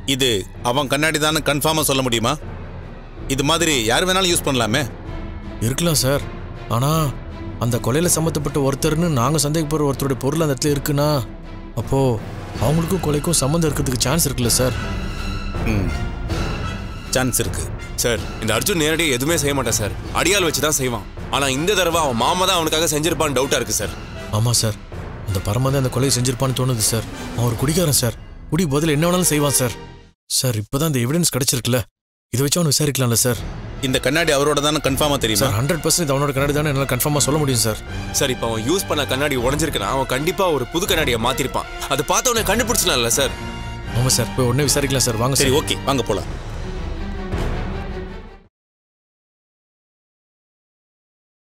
இது அவன் கண்ணாடி தானே கன்ஃபார்மாக சொல்ல முடியுமா இது மாதிரி யார் வேணாலும் யூஸ் பண்ணலாமே இருக்கலாம் சார் ஆனா அந்த கொலையில சம்மந்தப்பட்ட ஒருத்தர்னு நாங்க சந்தேகப்படுற ஒருத்தருடைய பொருள் அந்த இடத்துல இருக்குன்னா அப்போ அவங்களுக்கும் கொலைக்கும் சம்மந்தம் இருக்கிறதுக்கு சான்ஸ் இருக்குல்ல சார் ம் சான்ஸ் இருக்கு சார் இந்த அர்ஜுன் நேரடியாக எதுவுமே செய்ய மாட்டான் சார் அடியால் வச்சு தான் செய்வான் ஆனா இந்த தடவை அவன் மாமா தான் அவனுக்காக செஞ்சிருப்பான்னு டவுட்டா இருக்கு சார் ஆமா சார் அந்த பரமா தான் அந்த கொலையை செஞ்சிருப்பான்னு தோணுது சார் அவன் ஒரு குடிக்காரன் சார் குடி பதில் என்ன வேணாலும் செய்வான் சார் சார் இப்பதான் இந்த எவிடன்ஸ் கிடைச்சிருக்குல்ல இதை வச்சு அவனை விசாரிக்கலாம்ல சார் இந்த கண்ணாடி அவரோட தானே கன்ஃபார்மாக தெரியுமா சார் ஹண்ட்ரட் பர்சன்ட் அவனோட கண்ணாடி தானே என்னால் கன்ஃபார்மாக சொல்ல முடியும் சார் சார் இப்போ அவன் யூஸ் பண்ண கண்ணாடி உடஞ்சிருக்குன்னா அவன் கண்டிப்பா ஒரு புது கண்ணாடியை மாத்திருப்பான் அதை பார்த்த உடனே கண்டுபிடிச்சலாம்ல சார் ஆமாம் சார் போய் உடனே விசாரிக்கலாம் சார் வாங்க சரி சார் ஓகே வாங்க போலாம்